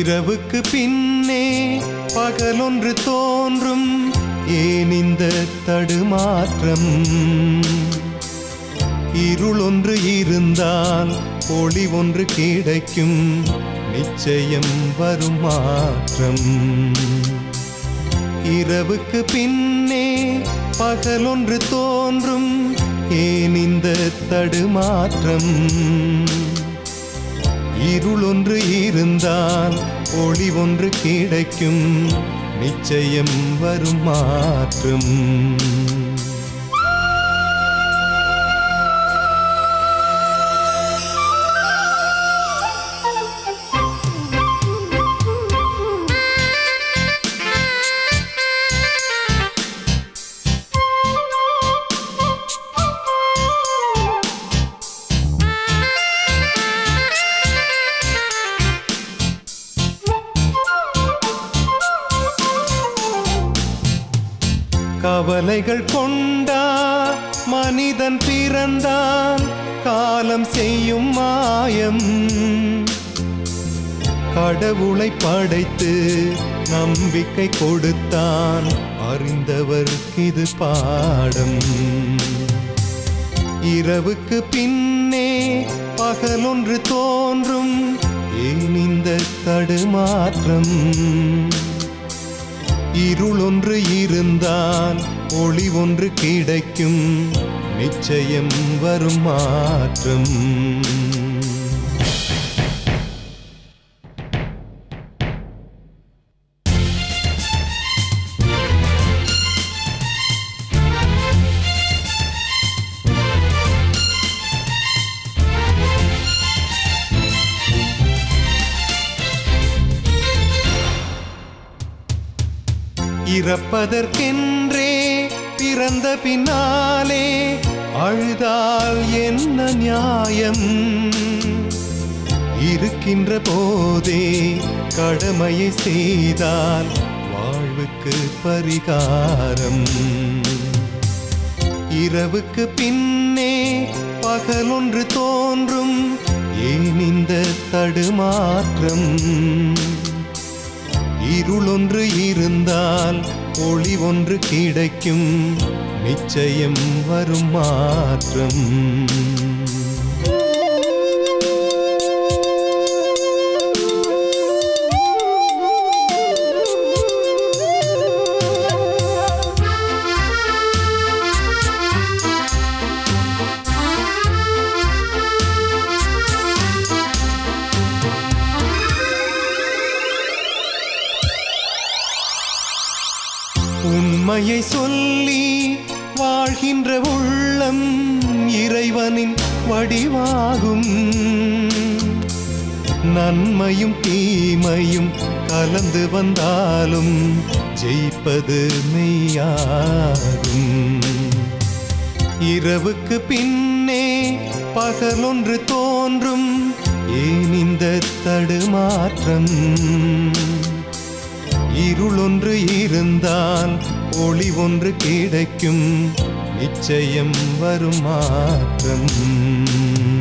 இரவுக்கு பின்னே பகலொன்று தோன்றும் ஏன் இந்த தடுமாற்றம் இருளொன்று இருந்தால் ஒளி ஒன்று கிடைக்கும் நிச்சயம் வரும் மாற்றம் இரவுக்கு பின்னே பகலொன்று தோன்றும் ஏன் இந்த தடுமாற்றம் இருளொன்று இருந்தால் ஒளி ஒன்று கிடைக்கும் நிச்சயம் வரும் மாற்றம் கவலைகள் கொண்டா மனிதன் பிறந்தான் காலம் செய்யும் மாயம் கடவுளை படைத்து நம்பிக்கை கொடுத்தான் அறிந்தவர்க்கு இது பாடம் இரவுக்கு பின்னே பகலொன்று தோன்றும் ஏன் இந்த தடுமாற்றம் இருளொன்று இருந்தால் ஒளி ஒன்று கிடைக்கும் நிச்சயம் வரும் மாற்றம் இறப்பதற்கென்றே பிறந்த பின்னாலே அழுதால் என்ன நியாயம் இருக்கின்ற போதே கடமையை செய்தால் வாழ்வுக்கு பரிகாரம் இரவுக்கு பின்னே பகலொன்று தோன்றும் ஏன் இந்த தடுமாற்றம் இருளொன்று இருந்தால் ஒளி ஒன்று கிடைக்கும் நிச்சயம் வரும் மாற்றம் உண்மையை சொல்லி வாழ்கின்ற உள்ளம் இறைவனின் வடிவாகும் நன்மையும் தீமையும் கலந்து வந்தாலும் ஜெயிப்பது மெய்யாகும் இரவுக்கு பின்னே பகலொன்று தோன்றும் ஏன் இந்த தடுமாற்றம் இருளொன்று இருந்தால் ஒளி ஒன்று கிடைக்கும் நிச்சயம் வரும் மாற்றம்